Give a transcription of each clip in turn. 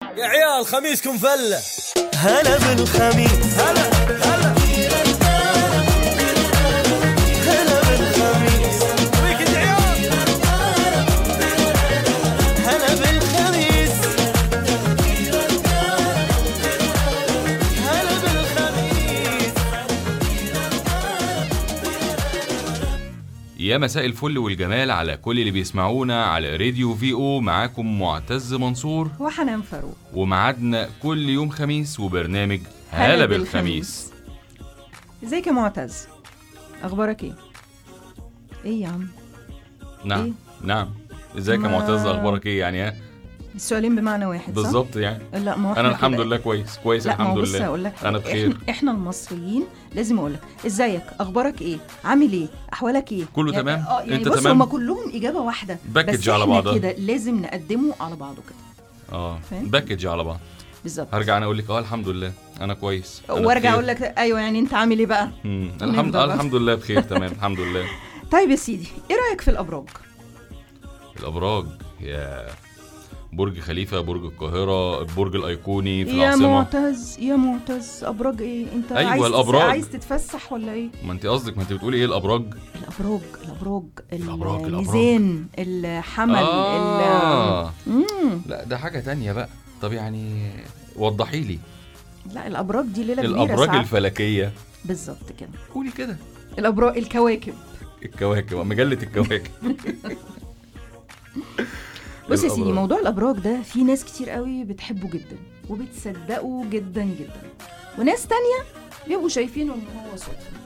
يا عيال خميسكم فله هلا بالخميس هلا هلا هلا بالخميس ويكند عيال هلا بالخميس هلا بالخميس يا مساء الفل والجمال على كل اللي بيسمعونا على راديو في او معاكم معتز منصور وحنان فاروق وميعادنا كل يوم خميس وبرنامج هلا هلا بالخميس. بالخميس ازيك يا معتز اخبارك ايه ايه يا عم نعم إيه؟ نعم ازيك يا ما- معتز اخبارك ايه يعني ها السؤالين بمعنى واحد صح بالظبط يعني لا ما هو انا إحنا الحمد كده. لله كويس كويس لا ما الحمد هو بص لله هقول لك انا بخير احنا, احنا المصريين لازم اقول لك ازيك اخبارك ايه عامل ايه احوالك ايه كله يعني تمام؟ اه يعني أنت بص تمام؟ هما كلهم اجابه واحده باكج بس على احنا بعضها. كده لازم نقدمه على بعضه كده اه فاهم؟ باكج على بعض بالظبط هرجع انا اقول لك اه الحمد لله انا كويس أنا وارجع بخير. اقول لك ايوه يعني انت عامل ايه بقى مم. الحمد نفضل بقى. الحمد لله بخير تمام الحمد لله طيب يا سيدي ايه رايك في الابراج الابراج يا برج خليفه برج القاهره البرج الايقوني في يا العاصمه معتز يا معتز ابراج ايه انت أيوة، عايز تس- الأبراج. عايز تتفسح ولا ايه ما انت قصدك ما انت بتقولي ايه الابراج الابراج الابراج الأبراج، الأبراج. الميزان الحمل آه. ال- مم. لا ده حاجه تانية بقى طب يعني وضحي لي لا الابراج دي ليله كبيره الابراج ساعات. الفلكيه بالظبط كده قولي كده الابراج الكواكب الكواكب مجله الكواكب بص يا سيدي الأبراج. موضوع الابراج ده في ناس كتير قوي بتحبه جدا وبتصدقه جدا جدا وناس تانية بيبقوا شايفينه ان هو صدفه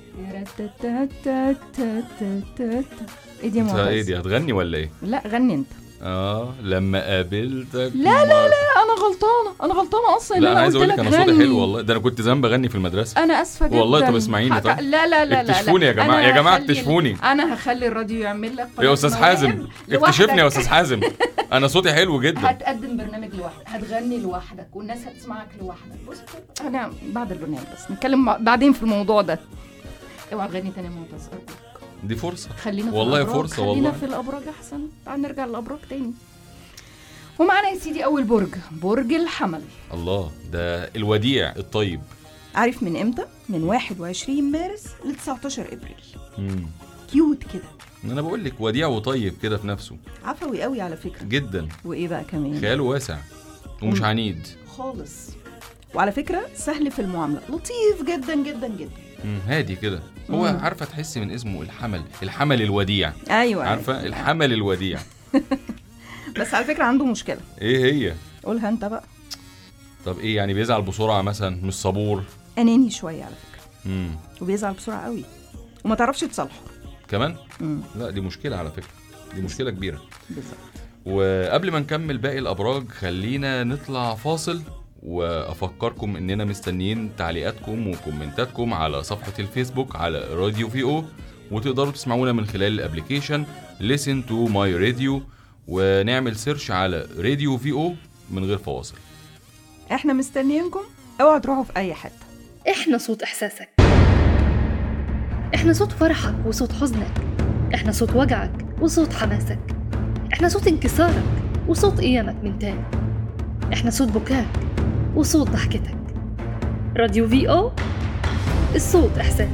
ايه دي يا انت معتز؟ ايه دي هتغني ولا ايه لا غني انت اه لما قابلتك لا، لا انا غلطانه انا غلطانه اصلا إن لا انا عايز قلت اقول لك لك انا صوتي غني. حلو والله ده انا كنت زمان بغني في المدرسه انا اسفه جدا والله طب اسمعيني حق- طيب. لا لا لا لا اكتشفوني يا لا. جماعة، أنا يا جماعة هخلي- اكتشفوني. انا هخلي الراديو يعمل لك يا قناة استاذ مواهب حازم لوحدك. اكتشفني يا استاذ حازم انا صوتي حلو جدا هتقدم برنامج لوحدك هتغني لوحدك والناس هتسمعك لوحدك بص انا بعد البرنامج بس نتكلم مع- بعدين في الموضوع ده اوعى تغني تاني يا معتز أرجوك. دي فرصه خلينا في والله الأبراج. فرصة خلينا والله. في الابراج احسن تعال نرجع للابراج تاني ومعانا يا سيدي اول برج برج الحمل الله ده الوديع الطيب عارف من امتى من 21 مارس ل 19 ابريل مم. كيوت كده انا بقول لك وديع وطيب كده في نفسه عفوي قوي على فكره جدا وايه بقى كمان خياله واسع ومش مم. عنيد خالص وعلى فكره سهل في المعامله لطيف جدا جدا جدا مم. هادي كده هو مم. عارفه تحسي من اسمه الحمل الحمل الوديع ايوه عارفه الحمل الوديع بس على فكره عنده مشكله ايه هي قولها انت بقى طب ايه يعني بيزعل بسرعه مثلا مش صبور اناني شويه على فكره امم وبيزعل بسرعه قوي وما تعرفش تصالحه كمان امم لا دي مشكله على فكره دي مشكله كبيره بالظبط وقبل ما نكمل باقي الابراج خلينا نطلع فاصل وافكركم اننا مستنيين تعليقاتكم وكومنتاتكم على صفحه الفيسبوك على راديو في او وتقدروا تسمعونا من خلال الابليكيشن listen to my radio ونعمل سيرش على راديو في او من غير فواصل احنا مستنيينكم اوعوا تروحوا في اي حته احنا صوت احساسك احنا صوت فرحك وصوت حزنك احنا صوت وجعك وصوت حماسك احنا صوت انكسارك وصوت قيامك من تاني احنا صوت بكاك وصوت ضحكتك راديو في او الصوت احساس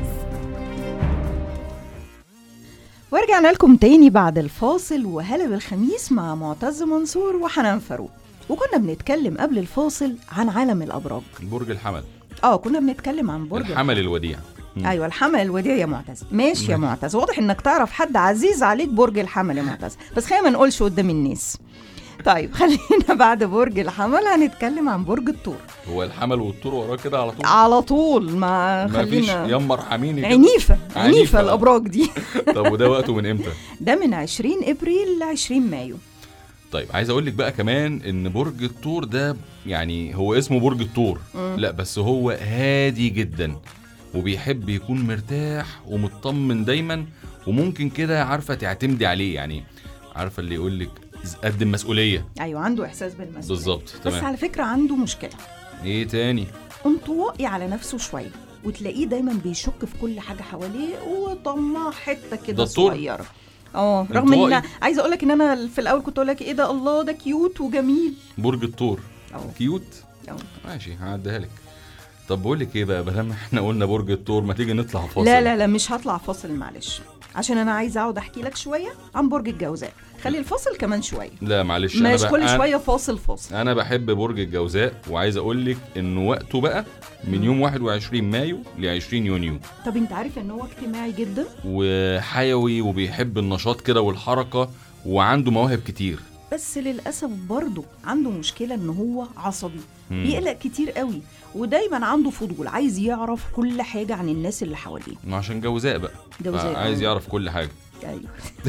ورجعنا لكم تاني بعد الفاصل وهلا بالخميس مع معتز منصور وحنان فاروق وكنا بنتكلم قبل الفاصل عن عالم الابراج برج الحمل اه كنا بنتكلم عن برج الحمل الوديع مم. ايوه الحمل الوديع يا معتز ماشي يا معتز واضح انك تعرف حد عزيز عليك برج الحمل يا معتز بس خلينا ما نقولش قدام الناس طيب خلينا بعد برج الحمل هنتكلم عن برج الثور هو الحمل والطور وراه كده على طول على طول ما ما فيش خلينا يما ارحميني كده. عنيفة عنيفة. عنيفة الأبراج دي طب وده وقته من امتى ده من 20 إبريل ل 20 مايو طيب عايز اقول لك بقى كمان ان برج الثور ده يعني هو اسمه برج الثور لا بس هو هادي جدا وبيحب يكون مرتاح ومطمن دايما وممكن كده عارفه تعتمدي عليه يعني عارفه اللي يقول لك قدم مسؤوليه أيوة عنده إحساس بالمسؤولية بالظبط بس تمام على فكرة عنده مشكلة ايه تاني انطوائي على نفسه شوية وتلاقيه دايما بيشك في كل حاجة حواليه وطماع حتة كده ده الطور؟ صغيرة اه رغم ان انطوائي؟ عايزه اقول لك ان انا في الاول كنت اقول لك ايه ده الله ده كيوت وجميل برج الثور أهو. كيوت أهو. ماشي هعديها لك طب بقول لك ايه بقى بدل احنا قلنا برج الثور ما تيجي نطلع فاصل لا لا لا مش هطلع فاصل معلش عشان انا عايزه اقعد احكي لك شويه عن برج الجوزاء خلي الفاصل كمان شويه لا معلش انا مش بقى كل أنا- شويه فاصل فاصل انا بحب برج الجوزاء وعايز اقول لك ان وقته بقى من يوم 21 مايو ل 20 يونيو طب انت عارف ان هو اجتماعي جدا وحيوي وبيحب النشاط كده والحركه وعنده مواهب كتير بس للاسف برضه عنده مشكله ان هو عصبي مم. بيقلق كتير قوي ودايما عنده فضول عايز يعرف كل حاجه عن الناس اللي حواليه ما عشان جوزاء بقى جوزاء، عايز آه. يعرف كل حاجه ايوه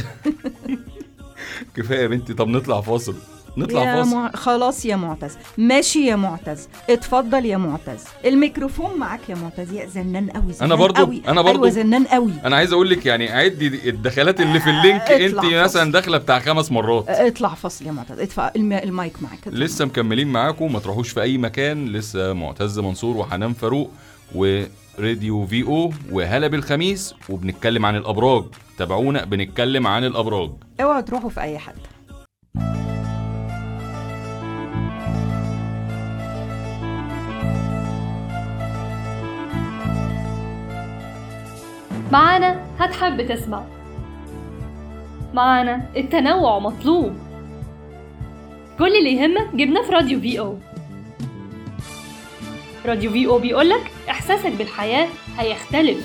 كفايه يا بنتي طب نطلع فاصل نطلع يا فاصل مع... خلاص يا معتز ماشي يا معتز اتفضل يا معتز الميكروفون معاك يا معتز يا زنان قوي زنان أنا برضو- قوي. أنا برضو. ايوه زنان قوي انا عايز اقول لك يعني عدي الدخلات اللي في اللينك اطلع انت فاصل. مثلا داخله بتاع خمس مرات اطلع فصل يا معتز ادفع الم... المايك معاك اطلع. لسه مكملين معاكم ما تروحوش في اي مكان لسه معتز منصور وحنان فاروق وراديو في او وهلا بالخميس وبنتكلم عن الابراج تابعونا بنتكلم عن الابراج اوعوا تروحوا في اي حد معانا هتحب تسمع معانا التنوع مطلوب كل اللي يهمك جبناه في راديو في او راديو في او بيقولك احساسك بالحياة هيختلف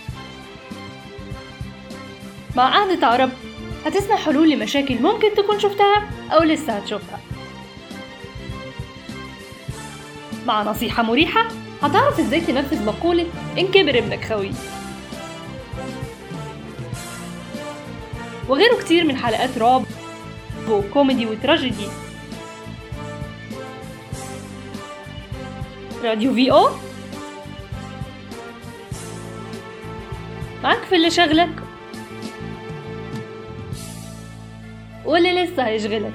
مع قعدة عرب هتسمع حلول لمشاكل ممكن تكون شفتها أو لسه هتشوفها مع نصيحة مريحة هتعرف ازاي تنفذ مقولة إن كبر ابنك خوي وغيره كتير من حلقات رعب وكوميدي وتراجيدي راديو في او معاك في اللي شغلك واللي لسه هيشغلك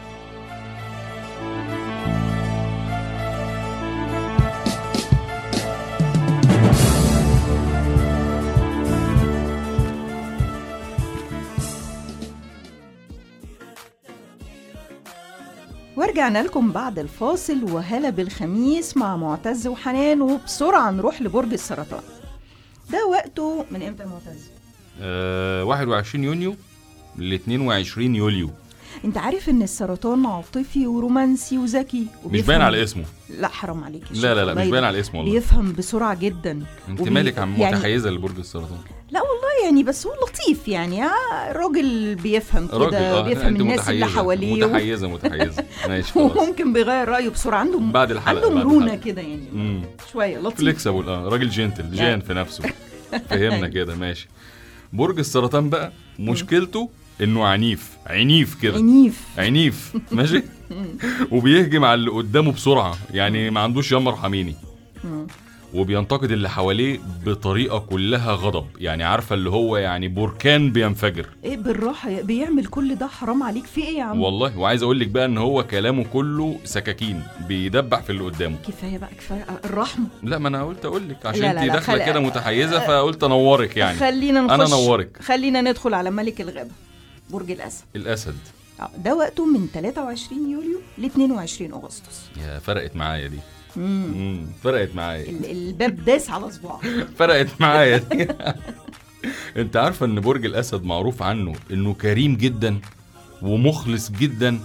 ورجعنا لكم بعد الفاصل وهلا بالخميس مع معتز وحنان وبسرعه نروح لبرج السرطان ده وقته من امتى يا معتز أه 21 يونيو ل 22 يوليو انت عارف ان السرطان عاطفي ورومانسي وذكي مش وبيفهم- باين على اسمه لا حرام عليك يا لا شيخ، لا لا الله مش باين يرضى. على اسمه والله بيفهم بسرعه جدا انت وبي- مالك عم يعني- متحيزه لبرج السرطان لا والله يعني بس هو لطيف يعني آه الراجل بيفهم راجل كده اه بيفهم انت الناس اللي متحيزة. حواليه و- متحيزه متحيزه ماشي خلاص وممكن بيغير رايه بسرعه عنده بعد الحلقه عنده بعد مرونه الحلقة. كده يعني امم شويه لطيف فليكسبل اه راجل جنتل جان في نفسه فهمنا كده ماشي برج السرطان بقى مشكلته انه عنيف عنيف كده عنيف عنيف ماشي وبيهجم على اللي قدامه بسرعه يعني ما عندوش يا ارحميني مم. وبينتقد اللي حواليه بطريقه كلها غضب يعني عارفه اللي هو يعني بركان بينفجر ايه بالراحه يا- بيعمل كل ده حرام عليك في ايه يا عم والله وعايز اقول لك بقى ان هو كلامه كله سكاكين بيدبح في اللي قدامه كفايه بقى كفايه الرحمه لا ما انا قلت اقول لك عشان لا، لا، انت لا، داخله خل- كده متحيزه فقلت انورك يعني خلينا نخش أنا نورك. خلينا ندخل على ملك الغابه برج الاسد الاسد آه، ده وقته من 23 يوليو ل 22 اغسطس يا فرقت معايا دي مم. امم فرقت معايا ال- الباب داس على صباعه فرقت معايا دي انت عارفه ان برج الاسد معروف عنه انه كريم جدا ومخلص جدا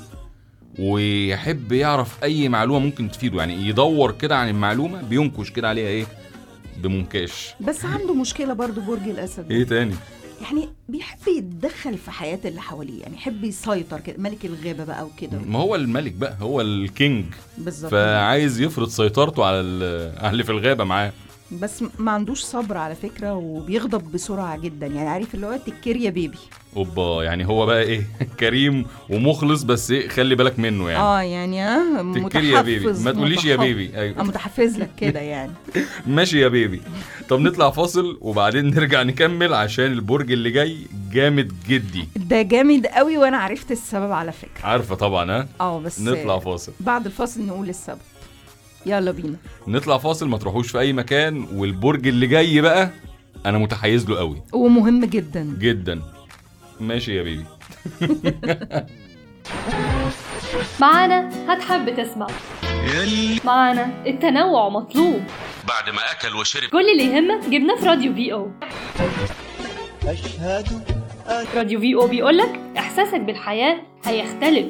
ويحب يعرف اي معلومه ممكن تفيده يعني يدور كده عن المعلومه بينكش كده عليها ايه بمنكاش بس عنده مشكله برضو برج الاسد ايه تاني يعني بيحب يتدخل في حياه اللي حواليه يعني يحب يسيطر كده ملك الغابه بقى وكده ما هو الملك بقى هو الكينج بالظبط فعايز يفرض سيطرته على ال- على اللي في الغابه معاه بس ما عندوش صبر على فكره وبيغضب بسرعه جدا يعني عارف اللي هو تكير يا بيبي اوبا يعني هو بقى ايه كريم ومخلص بس ايه خلي بالك منه يعني اه يعني اه تكير يا بيبي متحفظ ما تقوليش يا متحف- بيبي اه ايوه متحفز لك كده يعني ماشي يا بيبي طب نطلع فاصل وبعدين نرجع نكمل عشان البرج اللي جاي جامد جدي ده جامد قوي وانا عرفت السبب على فكره عارفه طبعا ها اه بس نطلع فاصل بعد الفاصل نقول السبب يلا بينا نطلع فاصل ما تروحوش في اي مكان والبرج اللي جاي بقى انا متحيز له قوي ومهم جدا جدا ماشي يا بيبي معانا هتحب تسمع معانا التنوع مطلوب بعد ما اكل وشرب كل اللي يهمك جبناه في راديو في او أشهد راديو في او بيقولك احساسك بالحياة هيختلف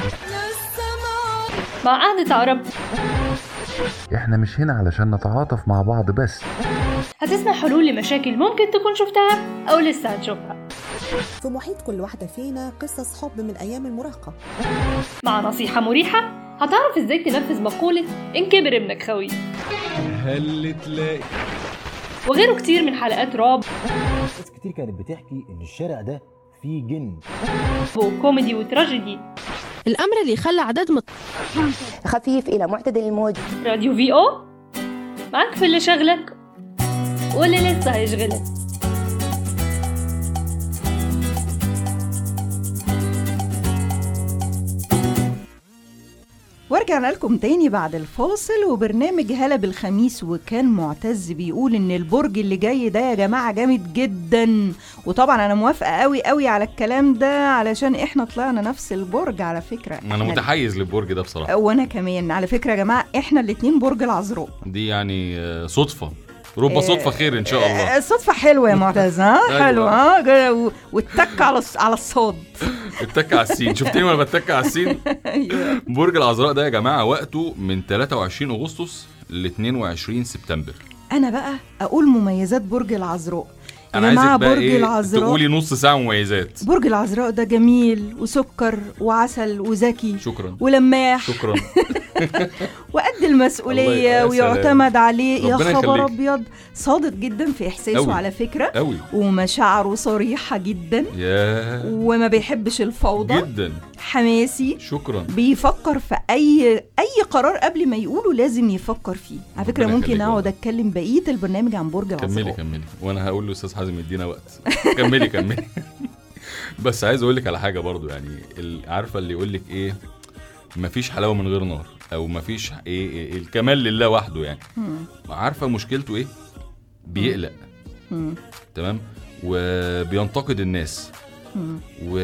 مع قعدة عرب احنا مش هنا علشان نتعاطف مع بعض بس هتسمع حلول لمشاكل ممكن تكون شفتها او لسه هتشوفها في محيط كل واحدة فينا قصص حب من أيام المراهقة مع نصيحة مريحة هتعرف ازاي تنفذ مقولة ان كبر ابنك خوي هل تلاقي وغيره كتير من حلقات رعب ناس كتير كانت بتحكي ان الشارع ده فيه جن وكوميدي وتراجيدي الأمر اللي خلى عدد مت... خفيف إلى معتدل الموج راديو في او معاك في اللي شغلك واللي لسه هيشغلك ورجعنا لكم تاني بعد الفاصل وبرنامج هلا بالخميس وكان معتز بيقول ان البرج اللي جاي ده يا جماعه جامد جدا وطبعا انا موافقه قوي قوي على الكلام ده علشان احنا طلعنا نفس البرج على فكره انا إحنا- متحيز للبرج ده بصراحه وانا كمان على فكره يا جماعه احنا الاتنين برج العذراء دي يعني آه، صدفه رب آه، صدفه خير ان شاء الله آه، صدفه حلوه يا معتز ها أيوة. حلوه ها جا- و- والتك على الص- على الصاد اتك على السين شفتني وانا بتك على السين ايوه برج العذراء ده يا جماعه وقته من 23 اغسطس ل 22 سبتمبر انا بقى اقول مميزات برج العذراء يا انا جماعه عايزك بقى برج ايه العذراء تقولي نص ساعه مميزات برج العذراء ده جميل وسكر وعسل وذكي شكرا ولماح شكرا وقد الله المسؤولية يا ويعتمد عليه يا ربنا خبر يخليك. أبيض صادق جدا في إحساسه أوي. على فكرة قوي ومشاعره صريحة جدا يا وما بيحبش الفوضى جدا حماسي شكرا بيفكر في اي اي قرار قبل ما يقوله لازم يفكر فيه على فكره ربنا ممكن يخليك اقعد والله. اتكلم بقيه البرنامج عن برج كملي العذراء كملي وانا هقول لاستاذ حازم يدينا وقت كملي كملي بس عايز اقول لك على حاجه برضو يعني ال- عارفه اللي يقول لك ايه مفيش حلاوه من غير نار او مفيش ايه, إيه الكمال لله وحده يعني مم. عارفه مشكلته ايه بيقلق مم. تمام وبينتقد الناس مم.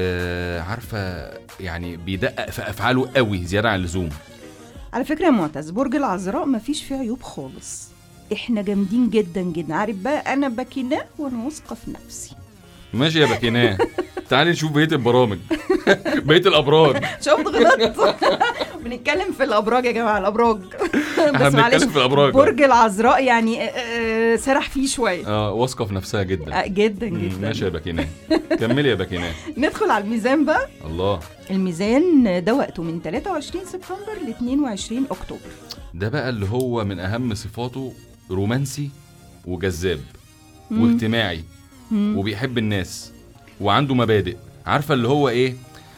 وعارفه يعني بيدقق في افعاله قوي زياده عن اللزوم على فكره يا معتز برج العذراء مفيش فيه عيوب خالص احنا جامدين جدا جدا عارف بقى انا بكيناه وانا واثقه في نفسي ماشي يا باكيناه تعالي نشوف بقيه البرامج بقيه الابراج شفت غلط بنتكلم في الابراج يا جماعه الابراج احنا بنتكلم في الابراج برج العذراء يعني آه، آه، سرح فيه شويه اه واثقه في نفسها جدا آه، جدا مم، جدا ماشي يا باكيناه كملي يا باكيناه ندخل على الميزان بقى الله الميزان ده وقته من 23 سبتمبر ل 22 اكتوبر ده بقى اللي هو من اهم صفاته رومانسي وجذاب مم. واجتماعي مم. وبيحب الناس وعنده مبادئ عارفه اللي هو ايه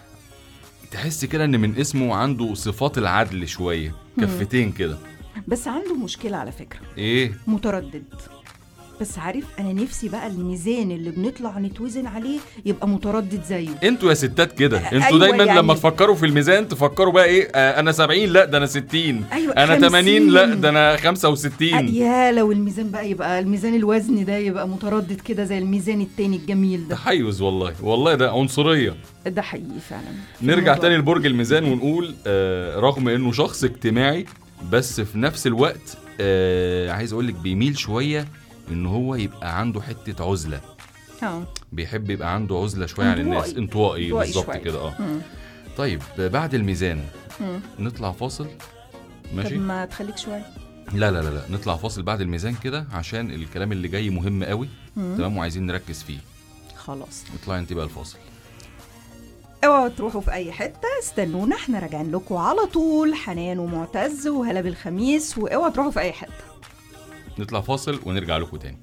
تحس كده ان من اسمه عنده صفات العدل شويه كفتين كده بس عنده مشكله على فكره ايه متردد بس عارف انا نفسي بقى الميزان اللي بنطلع نتوزن عليه يبقى متردد زيه انتوا يا ستات كده انتوا أيوة دايما يعني. لما تفكروا في الميزان تفكروا بقى ايه آه انا 70 لا ده انا 60 أيوة، انا 50. 80 لا ده انا 65 يا لو الميزان بقى يبقى الميزان الوزني ده يبقى متردد كده زي الميزان التاني الجميل ده تحيز والله والله ده عنصريه ده حقيقي فعلا في نرجع الموضوع تاني ده. لبرج الميزان ونقول آه رغم انه شخص اجتماعي بس في نفس الوقت آه عايز اقول لك بيميل شويه ان هو يبقى عنده حته عزله اه بيحب يبقى عنده عزله شويه عن الناس انطوائي. انطوائي انطوائي بالظبط شوية. كده اه مم. طيب بعد الميزان مم. نطلع فاصل طب ماشي ما تخليك شويه لا لا لا لا نطلع فاصل بعد الميزان كده عشان الكلام اللي جاي مهم قوي مم. تمام وعايزين نركز فيه خلاص اطلعي انت بقى الفاصل اوعوا تروحوا في اي حته استنونا احنا راجعين لكم على طول حنان ومعتز وهلا بالخميس واوعوا تروحوا في اي حته نطلع فاصل ونرجع لكم تاني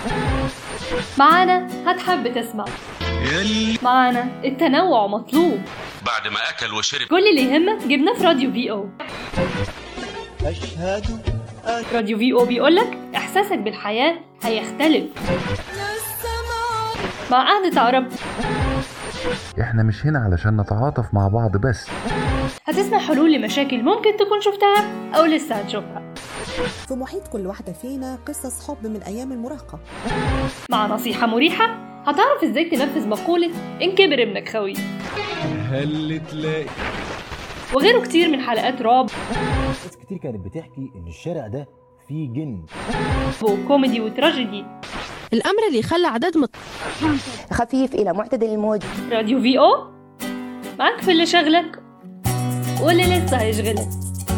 معانا هتحب تسمع معانا التنوع مطلوب بعد ما اكل وشرب كل اللي يهمك جبناه في راديو في او أشهد راديو في او بيقولك احساسك بالحياة هيختلف مع قعدة عرب احنا مش هنا علشان نتعاطف مع بعض بس هتسمع حلول لمشاكل ممكن تكون شفتها او لسه هتشوفها في محيط كل واحدة فينا قصص حب من أيام المراهقة مع نصيحة مريحة هتعرف ازاي تنفذ مقولة ان كبر ابنك خوي هل تلاقي وغيره كتير من حلقات رعب ناس كتير كانت بتحكي ان الشارع ده فيه جن وكوميدي وتراجيدي الأمر اللي خلى عدد مت... خفيف إلى معتدل الموج راديو في او معك في اللي شغلك واللي لسه هيشغلك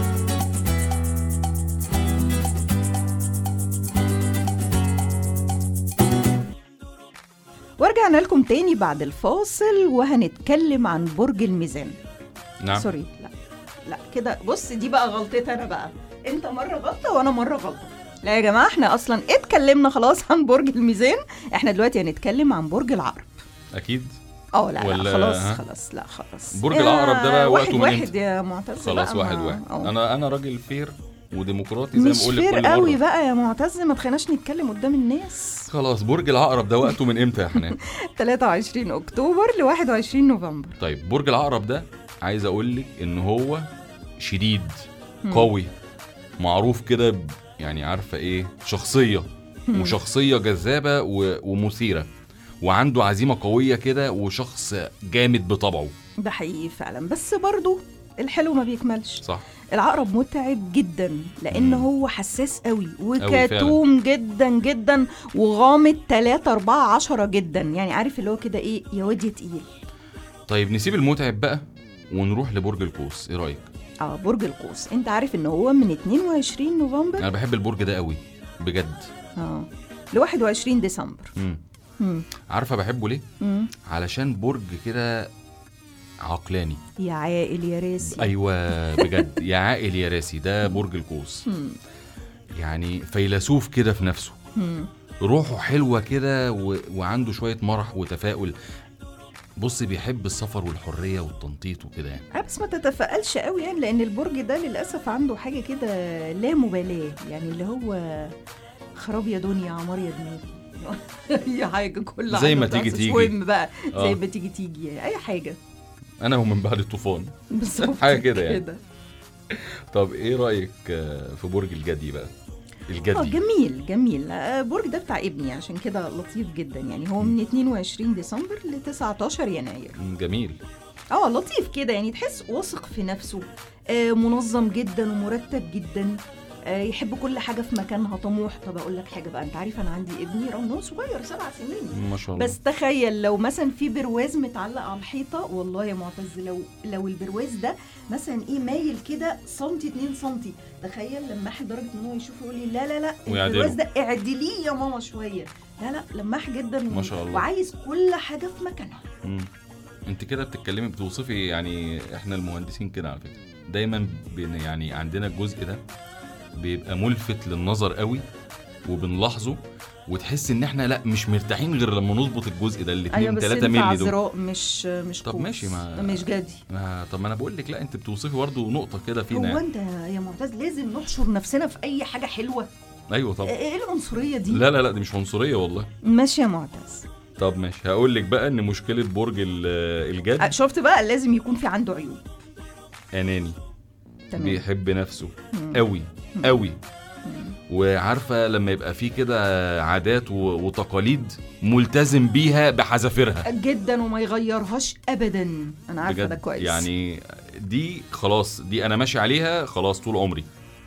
ورجعنا لكم تاني بعد الفاصل وهنتكلم عن برج الميزان نعم سوري لا لا كده بص دي بقى غلطتي انا بقى انت مره غلطه وانا مره غلطه لا يا جماعه احنا اصلا اتكلمنا خلاص عن برج الميزان احنا دلوقتي هنتكلم عن برج العقرب اكيد اه لا, لا ولا- خلاص ها؟ خلاص لا خلاص برج يا العقرب ده بقى واحد وقته من واحد امتى؟ يا معتز خلاص بقى واحد ما- واحد أه. انا انا راجل فير وديمقراطي زي ما مش بقول لك فير كل قوي مره بقى يا معتز ما تخليناش نتكلم قدام الناس خلاص برج العقرب ده وقته من امتى يا حنان 23 اكتوبر ل 21 نوفمبر طيب برج العقرب ده عايز اقول لك ان هو شديد مم. قوي معروف كده ب- يعني عارفه ايه شخصيه مم. وشخصيه جذابه و- ومثيره وعنده عزيمه قويه كده وشخص جامد بطبعه ده حقيقي فعلا بس برضو الحلو ما بيكملش صح العقرب متعب جدا لان مم. هو حساس قوي فعلا. وكتوم جدا جدا وغامض 3 4 10 جدا يعني عارف اللي هو كده ايه يا واد يا تقيل طيب نسيب المتعب بقى ونروح لبرج القوس ايه رايك اه برج القوس انت عارف ان هو من 22 نوفمبر انا بحب البرج ده قوي بجد اه ل 21 ديسمبر مم. مم. عارفه بحبه ليه مم. علشان برج كده عقلاني يا عاقل يا راسي ايوه بجد يا عاقل يا راسي ده برج القوس مم. يعني فيلسوف كده في نفسه مم. روحه حلوه كده و... وعنده شويه مرح وتفاؤل بص بيحب السفر والحريه والتنطيط وكده يعني آه بس ما تتفائلش قوي يعني لان البرج ده للاسف عنده حاجه كده لا مبالاه يعني اللي هو خراب يا دنيا عمار يا دماغي اي حاجه كل زي ما حاجة تيجي بتحصل. تيجي. مش مهم بقى آه. زي ما تيجي تيجي يعني اي حاجه انا ومن بعد الطوفان بالظبط حاجه كده يعني طب ايه رايك آه، في برج الجدي بقى اه الجدي جميل جميل آه، برج ده بتاع ابني عشان كده لطيف جدا يعني هو من 22 ديسمبر ل 19 يناير مم، جميل اه لطيف كده يعني تحس واثق في نفسه آه منظم جدا ومرتب جدا آه يحب كل حاجه في مكانها طموح طب اقول لك حاجه بقى انت عارف انا عندي ابني رغم إن هو صغير سبع سنين ما شاء الله بس تخيل لو مثلا في برواز متعلق على الحيطه والله يا معتز لو لو البرواز ده مثلا ايه مايل كده سنتي 2 سنتي تخيل لماح لدرجه ان هو يشوف يقول لي لا لا لا ويعدله. البرواز ده اعدليه يا ماما شويه لا لا لماح جدا ما شاء الله. وعايز كل حاجه في مكانها مم. انت كده بتتكلمي بتوصفي يعني احنا المهندسين كده على فكره دايما بن يعني عندنا الجزء ده بيبقى ملفت للنظر قوي وبنلاحظه وتحس ان احنا لا مش مرتاحين غير لما نظبط الجزء ده ايوه الاثنين بس 3 انت مللي دول عذراء مش مش طب قوس. ماشي، ما- مش جدي ما طب ما انا بقول لك لا انت بتوصفي برضه نقطه كده فينا هو يعني. انت يا معتز لازم نحشر نفسنا في اي حاجه حلوه ايوه طبعا ايه العنصريه دي لا لا لا دي مش عنصريه والله ماشي يا معتز طب ماشي هقول لك بقى ان مشكله برج ال- أه، الجد شفت بقى لازم يكون في عنده عيوب اناني تمام بيحب نفسه مم. قوي مم. قوي وعارفه لما يبقى في كده عادات و- وتقاليد ملتزم بيها بحذافيرها جدا وما يغيرهاش ابدا انا عارفه ده بجد كويس يعني دي خلاص دي انا ماشي عليها خلاص طول عمري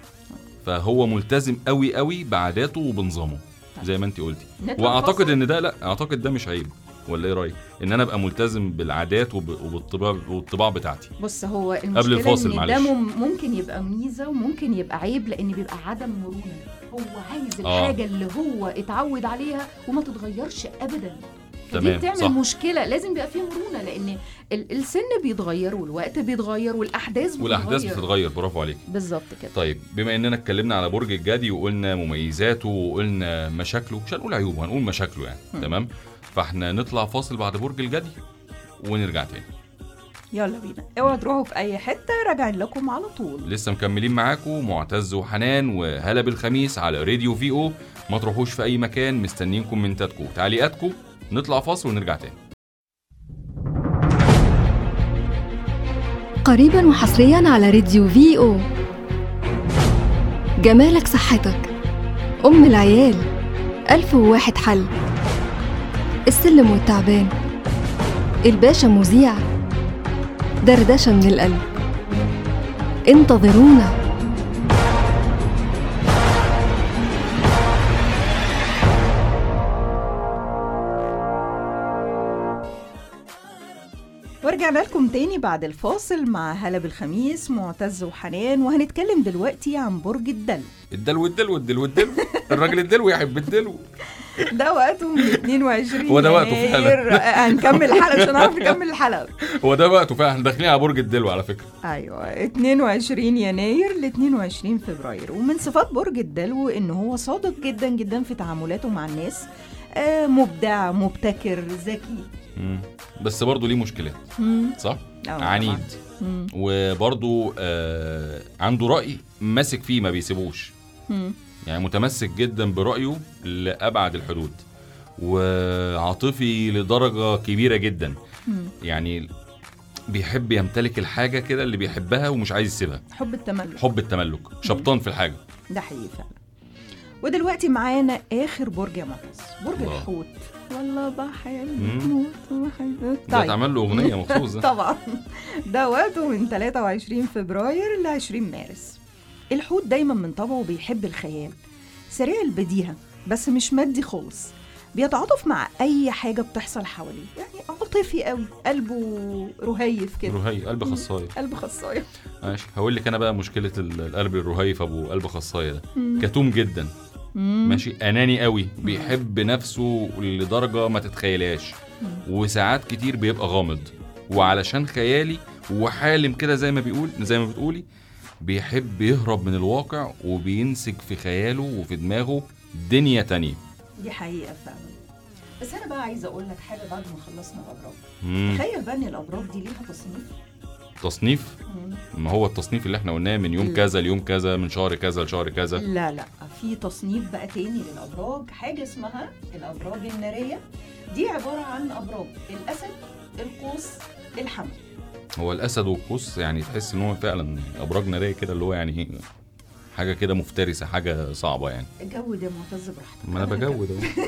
فهو ملتزم قوي قوي بعاداته وبنظامه زي ما انت قلتي نطلع واعتقد فاصل؟ ان ده لا اعتقد ده مش عيب ولا ايه رايك ان انا ابقى ملتزم بالعادات وب- وبالطباع والطباع بتاعتي بص هو المشكله الفاصل، ان معلش. ده مم- ممكن يبقى ميزه وممكن يبقى عيب لان بيبقى عدم مرونه هو عايز آه. الحاجه اللي هو اتعود عليها وما تتغيرش ابدا فدي تمام، بتعمل صح. مشكله لازم يبقى فيه مرونه لان ال- السن بيتغير والوقت بيتغير والاحداث بتتغير والاحداث بتتغير برافو عليك بالظبط كده طيب بما اننا اتكلمنا على برج الجدي وقلنا مميزاته وقلنا مشاكله مش هنقول عيوبه هنقول مشاكله يعني مم. تمام فاحنا نطلع فاصل بعد برج الجدي ونرجع تاني يلا بينا اوعوا تروحوا في اي حته راجعين لكم على طول لسه مكملين معاكم معتز وحنان وهلا بالخميس على راديو في او ما تروحوش في اي مكان مستنيين كومنتاتكم وتعليقاتكم نطلع فاصل ونرجع تاني قريبا وحصريا على راديو في او جمالك صحتك أم العيال ألف وواحد حل السلم والتعبان الباشا مذيع دردشة من القلب انتظرونا ورجعنا لكم تاني بعد الفاصل مع هلا بالخميس معتز وحنان وهنتكلم دلوقتي عن برج الدلو الدلو الدلو الدلو الدلو الراجل الدلو يحب الدلو ده وقته من 22 هو ده وقته يناير. فعلا. هنكمل الحلقه مش هنعرف نكمل الحلقه هو ده وقته فعلا احنا داخلين على برج الدلو على فكره ايوه 22 يناير ل 22 فبراير ومن صفات برج الدلو ان هو صادق جدا جدا في تعاملاته مع الناس آه مبدع مبتكر ذكي مم. بس برضه ليه مشكلات مم. صح آه، طبعاً. عنيد مم. وبرضه آه عنده راي ماسك فيه ما بيسيبوش مم. يعني متمسك جدا برأيه لأبعد الحدود وعاطفي لدرجة كبيرة جدا مم. يعني بيحب يمتلك الحاجة كده اللي بيحبها ومش عايز يسيبها حب التملك حب التملك شبطان في الحاجة ده حقيقي فعلا ودلوقتي معانا اخر برج يا معتز برج الله. الحوت والله بحب مم. موت وحب ده اتعمل له أغنية مخصوص ده. طبعا ده وقته من 23 فبراير ل 20 مارس الحوت دايما من طبعه بيحب الخيال سريع البديهة بس مش مادي خالص بيتعاطف مع اي حاجة بتحصل حواليه يعني عاطفي قوي قلبه رهيف كده رهي قلب خصاية قلب خصاية ماشي هقول لك انا بقى مشكلة ال- القلب الرهيف ابو قلب خصاية ده مم. كتوم جدا مم. ماشي اناني قوي بيحب نفسه لدرجة ما تتخيلهاش وساعات كتير بيبقى غامض وعلشان خيالي وحالم كده زي ما بيقول زي ما بتقولي بيحب يهرب من الواقع وبينسج في خياله وفي دماغه دنيا تانية دي حقيقة فعلا بس أنا بقى عايزة أقول لك حاجة بعد ما خلصنا الأبراج مم. تخيل بقى إن الأبراج دي ليها تصنيف تصنيف مم. ما هو التصنيف اللي احنا قلناه من يوم لا. كذا ليوم كذا من شهر كذا لشهر كذا لا لا في تصنيف بقى تاني للأبراج حاجة اسمها الأبراج النارية دي عبارة عن أبراج الأسد القوس الحمل هو الاسد والقوس يعني تحس ان هو فعلا ابراج ناريه كده اللي هو يعني حاجه كده مفترسه حاجه صعبه يعني جود يا معتز براحتك ما انا بجود اهو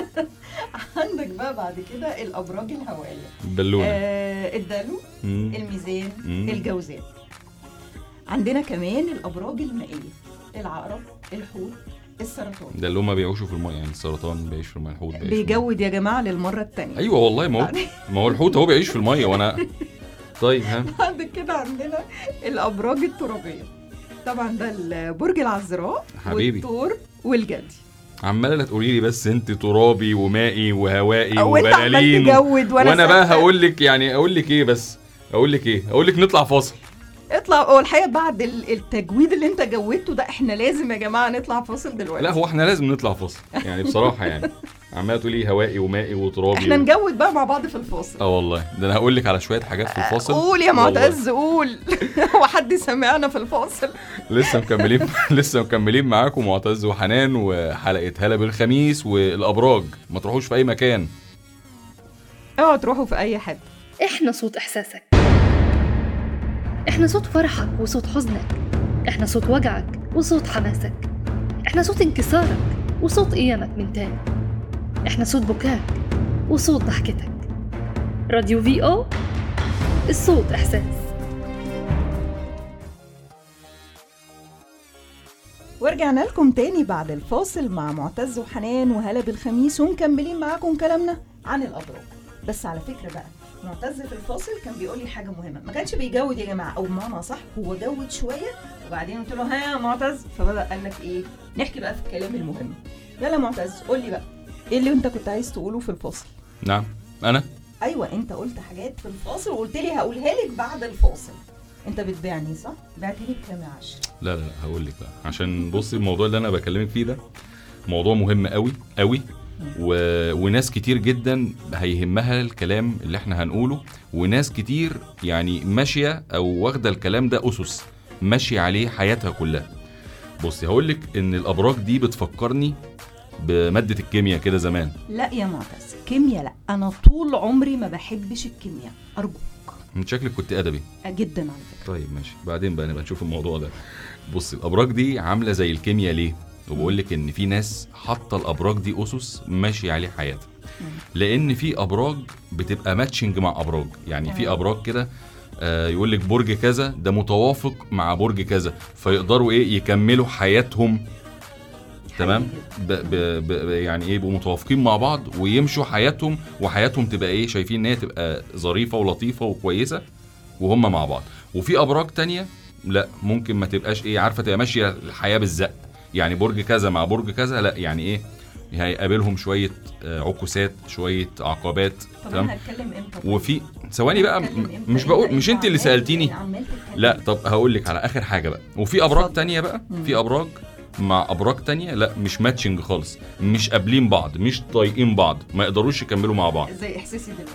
عندك بقى بعد كده الأبراج الهوائية بالونه آه الدلو مم. الميزان مم. الجوزاء عندنا كمان الأبراج المائية العقرب الحوت السرطان ده اللي هم بيعيشوا في الميه يعني السرطان بيعيش في الميه الحوت بيعيش في المية. بيجود يا جماعة للمرة التانية ايوه والله ما هو ما هو الحوت هو بيعيش في الميه وانا طيب ها بعد كده عندنا الأبراج الترابية طبعا ده البرج العذراء حبيبي. والثور والجدي عماله تقولي لي بس انت ترابي ومائي وهوائي وانت عمال وبلالين تجود وانا وانا بقى ساكتة. هقول لك يعني اقول لك ايه بس اقول لك ايه اقول لك نطلع فاصل اطلع هو الحقيقة بعد ال- التجويد اللي انت جودته ده احنا لازم يا جماعة نطلع فاصل دلوقتي لا هو احنا لازم نطلع فاصل يعني بصراحه يعني عماله تقولي هوائي ومائي وترابي احنا و... نجود بقى مع بعض في الفاصل اه والله ده انا هقول لك على شويه حاجات في الفاصل قول يا والله. معتز قول هو حد سمعنا في الفاصل لسه مكملين لسه مكملين معاكم معتز وحنان وحلقه هلا بالخميس والابراج ما تروحوش في اي مكان اوعوا تروحوا في اي حد احنا صوت احساسك احنا صوت فرحك وصوت حزنك احنا صوت وجعك وصوت حماسك احنا صوت انكسارك وصوت قيامك من تاني احنا صوت بكاك وصوت ضحكتك راديو في او الصوت احساس ورجعنا لكم تاني بعد الفاصل مع معتز وحنان وهلا بالخميس ومكملين معاكم كلامنا عن الابراج بس على فكره بقى معتز في الفاصل كان بيقول لي حاجه مهمه ما كانش بيجود يا جماعه او بمعنى صح هو جود شويه وبعدين قلت له ها يا معتز فبدا قال لك ايه نحكي بقى في الكلام المهم يلا يا معتز قول لي بقى ايه اللي انت كنت عايز تقوله في الفاصل نعم انا ايوه انت قلت حاجات في الفاصل وقلت لي هقولها لك بعد الفاصل انت بتبيعني صح بعتني بكام يا عشر لا لا لا هقول لك بقى عشان بصي الموضوع اللي انا بكلمك فيه ده موضوع مهم قوي قوي و... وناس كتير جدا هيهمها الكلام اللي احنا هنقوله وناس كتير يعني ماشيه او واخده الكلام ده اسس ماشيه عليه حياتها كلها بصي هقول لك ان الابراج دي بتفكرني بماده الكيمياء كده زمان لا يا معتز كيمياء لا انا طول عمري ما بحبش الكيمياء ارجوك انت شكلك كنت ادبي جدا على فكره طيب ماشي بعدين بقى نبقى نشوف الموضوع ده بص الابراج دي عامله زي الكيمياء ليه وبقول لك ان في ناس حاطه الابراج دي اسس ماشي عليه حياتها لان في ابراج بتبقى ماتشنج مع ابراج يعني في تمام. ابراج كده آه يقول لك برج كذا ده متوافق مع برج كذا فيقدروا ايه يكملوا حياتهم تمام ب ب ب يعني ايه يبقوا متوافقين مع بعض ويمشوا حياتهم وحياتهم تبقى ايه شايفين ان هي تبقى ظريفه ولطيفه وكويسه وهم مع بعض وفي ابراج تانية لا ممكن ما تبقاش ايه عارفه تبقى ماشيه الحياه بالزق يعني برج كذا مع برج كذا لا يعني ايه هيقابلهم شويه آه، عكوسات شويه عقبات طب تمام انا هتكلم امتى وفي ثواني بقى م- مش بقول مش انت اللي سالتيني لا طب هقول لك على اخر حاجه بقى وفي ابراج تانية بقى في ابراج مع ابراج تانية لا مش ماتشنج خالص مش قابلين بعض مش طايقين بعض ما يقدروش يكملوا مع بعض زي احساسي دلوقتي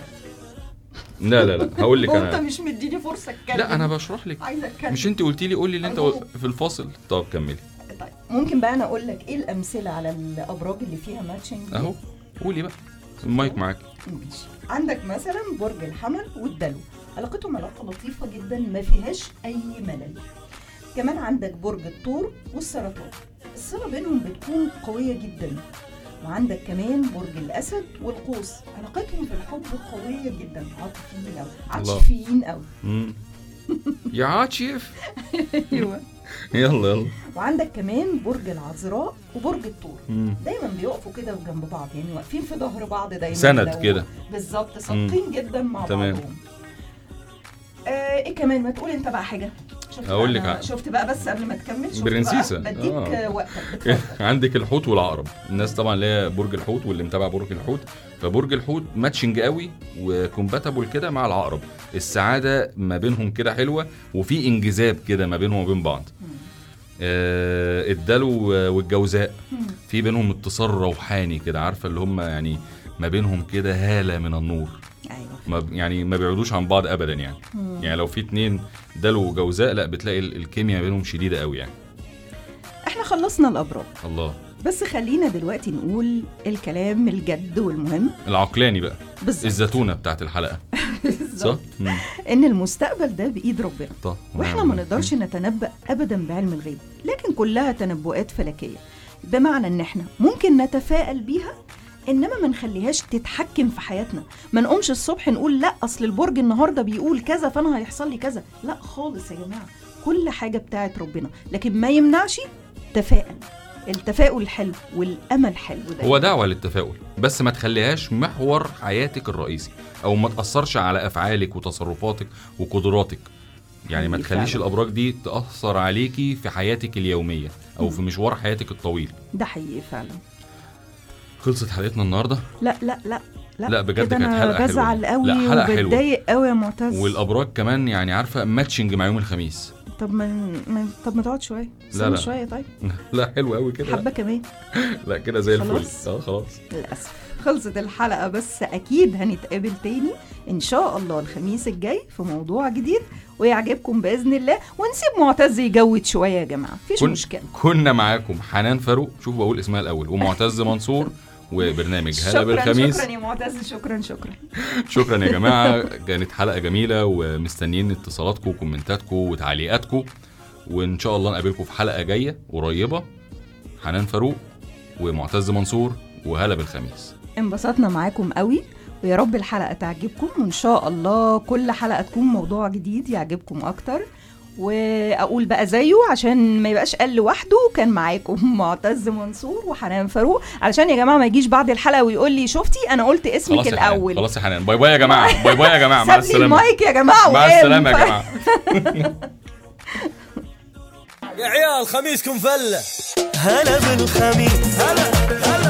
لا لا لا هقول لك وانت انا مش مديني فرصه اتكلم لا انا بشرح لك عايزه اتكلم مش انت قلتي لي قولي اللي انت أيوه. قل- في الفاصل طب كملي طيب ممكن بقى انا اقول لك ايه الامثله على الابراج اللي فيها ماتشنج اهو قولي بقى المايك معاك ماشي عندك مثلا برج الحمل والدلو علاقتهم علاقه لطيفه جدا ما فيهاش اي ملل كمان عندك برج الثور والسرطان الصله بينهم بتكون قويه جدا وعندك كمان برج الاسد والقوس علاقتهم في الحب قويه جدا عاطفيين قوي الله. عاطفيين قوي مم. يا عاطف ايوه يلا يلا وعندك كمان برج العذراء وبرج الثور مم. دايما بيقفوا كده جنب بعض يعني واقفين في ظهر بعض دايما سند لو- كده. بالظبط صادقين جدا مع تمام. بعضهم آه ايه كمان ما تقول انت بقى حاجه شفت هقول بقى لك أنا- ع- شفت بقى بس قبل ما تكمل شفت برنسيسة. بقى بديك آه. آه. وقتك بتفضل. عندك الحوت والعقرب الناس طبعا اللي هي برج الحوت واللي متابع برج الحوت فبرج الحوت ماتشنج قوي وكومباتبل كده مع العقرب السعاده ما بينهم كده حلوه وفي انجذاب كده ما بينهم وبين بعض آه الدلو والجوزاء في بينهم اتصال روحاني كده عارفه اللي هم يعني ما بينهم كده هاله من النور ايوه ما يعني ما بيبعدوش عن بعض ابدا يعني مم. يعني لو في اتنين دلو وجوزاء لا بتلاقي ال- الكيمياء بينهم شديده قوي يعني احنا خلصنا الابراج الله بس خلينا دلوقتي نقول الكلام الجد والمهم العقلاني بقى بالظبط. الزتونه بتاعت الحلقه صح مم. ان المستقبل ده بايد ربنا طب واحنا ما نقدرش نتنبأ ابدا بعلم الغيب لكن كلها تنبؤات فلكيه بمعنى ان احنا ممكن نتفائل بيها انما ما نخليهاش تتحكم في حياتنا ما نقومش الصبح نقول لا اصل البرج النهارده بيقول كذا فانا هيحصل لي كذا لا خالص يا جماعه كل حاجه بتاعت ربنا لكن ما يمنعش تفائل التفاؤل حلو والامل حلو ده هو دعوه للتفاؤل بس ما تخليهاش محور حياتك الرئيسي او ما تاثرش على افعالك وتصرفاتك وقدراتك يعني ما حقيقي تخليش فعلاً. الابراج دي تاثر عليكي في حياتك اليوميه او في مشوار حياتك الطويل ده حقيقي فعلا خلصت حلقتنا النهارده لا لا لا لا, لا، بجد كده كانت أنا حلقة حلوة. بزعل قوي لا، حلقة حلوة. وبتضايق قوي يا معتز والابراج كمان يعني عارفه ماتشنج مع يوم الخميس طب ما ما- طب ما تقعد شويه لا، استنى لا. شويه طيب لا حلو قوي كده حبه كمان لا كده زي الفل خلاص؟ اه خلاص للأسف خلصت الحلقة بس أكيد هنتقابل تاني إن شاء الله الخميس الجاي في موضوع جديد ويعجبكم بإذن الله ونسيب معتز يجود شوية يا جماعة مفيش كن- مشكلة كنا معاكم حنان فاروق شوف بقول اسمها الاول ومعتز منصور وبرنامج هلا شكرا بالخميس شكرا يا معتز شكرا شكرا شكرا يا جماعه كانت حلقه جميله ومستنيين اتصالاتكم وكومنتاتكم وتعليقاتكم وان شاء الله نقابلكم في حلقه جايه قريبه حنان فاروق ومعتز منصور وهلا بالخميس انبسطنا معاكم قوي ويا رب الحلقة تعجبكم وإن شاء الله كل حلقة تكون موضوع جديد يعجبكم أكتر واقول بقى زيه عشان ما يبقاش قال لوحده كان معاكم معتز منصور وحنان فاروق علشان يا جماعه ما يجيش بعد الحلقه ويقول لي شفتي انا قلت اسمك خلاص يا حنان الاول خلاص يا حنان باي باي يا جماعه باي باي يا جماعه مع ساب لي السلامه المايك يا جماعه مع وقام. السلامه يا جماعه يا عيال خميسكم فله هلا بالخميس هلا هلا